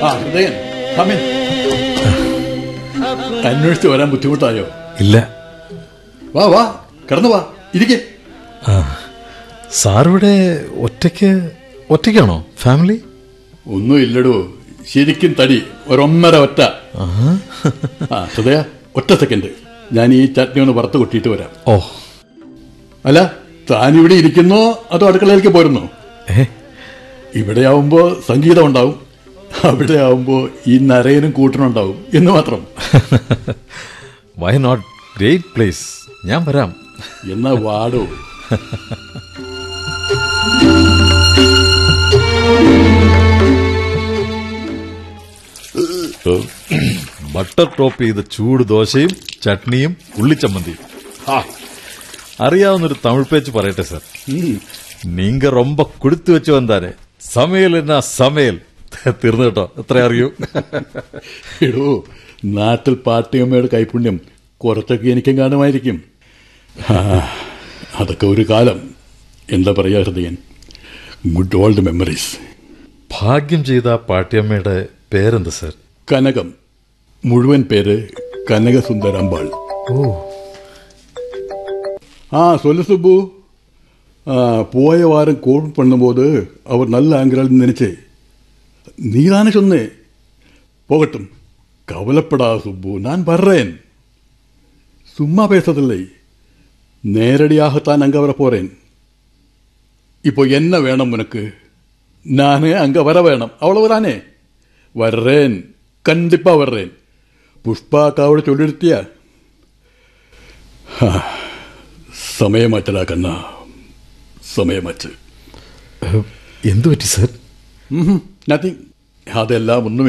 ആ ഹൃദയൻ കമിൻ അന്വേഷിച്ച് വരാൻ ബുദ്ധിമുട്ടായോ ഇല്ല വാ വാ കിടന്നു വാ ഇരിക്കേ സാറിവിടെ ഒറ്റയ്ക്ക് ഒറ്റയ്ക്കാണോ ഫാമിലി ഒന്നും ഇല്ലടോ ശരിക്കും തടി ഒരൊന്നര ഒറ്റ ആ ആ ഹൃദയ ഒറ്റ സെക്കൻഡ് ഞാൻ ഈ ചട്നി ഒന്ന് വറുത്ത് കൊട്ടിയിട്ട് വരാം ഓ അല്ല താൻ ഇവിടെ ഇരിക്കുന്നോ അതോ അടുക്കളയിലേക്ക് പോരുന്നോ ഏ ഇവിടെ ആവുമ്പോ സംഗീതം ഉണ്ടാവും അവിടെ ആവുമ്പോ ഈ നരയനും കൂട്ടനുണ്ടാവും എന്ന് മാത്രം വൈ നോട്ട് ഗ്രേറ്റ് പ്ലേസ് ഞാൻ വരാം എന്നാ വാടോ ബട്ടർ ടോപ്പ് ചെയ്ത ചൂട് ദോശയും ചട്നിയും ഉള്ളിച്ചമ്മന്തിയും ആ അറിയാവുന്നൊരു തമിഴ് പേച്ച് പറയട്ടെ സാർ ഉം. നീങ്ക ரொம்ப കൊടുത്തു വെച്ചു വന്നാരെ സമയൽ എന്നാ സമയൽ തീർന്നു കേട്ടോ എത്ര അറിയൂ എടോ നാട്ടിൽ പാട്ടിയമ്മയുടെ കൈപുണ്യം കുറച്ചൊക്കെ എനിക്കും കാണുമായിരിക്കും ആ, അതൊക്കെ ഒരു കാലം എന്താ പറയാ ഹൃദയൻ ഗുഡ് ഓൾഡ് മെമ്മറീസ് ഭാഗ്യം ചെയ്ത ആ പാട്ടിയമ്മയുടെ പേരെന്ത് സാർ കനകം മുഴുവൻ പേര് കനകസുന്ദരമ്പാൾ ഓ ஆ சொல்லு சுப்பு ஆ, போய வாரம் கோல் பண்ணும்போது அவர் நல்ல ஆங்கிறாள் நினைச்சே நீதானே சொன்னே போகட்டும் கவலைப்படா சுப்பு நான் வர்றேன் சும்மா பேசதில்லை நேரடியாகத்தான் அங்க வர போறேன் இப்போ என்ன வேணும் உனக்கு நானே அங்க வர வேணும் அவ்வளவுதானே வர்றேன் கண்டிப்பா வர்றேன் புஷ்பா அக்காவோட சொல்லிருத்தியா സമയമാറ്റടാ കണ്ണ സമയമാറ്റ് എന്തു പറ്റി സാർ നത്തിങ് അതെല്ലാം ഒന്നും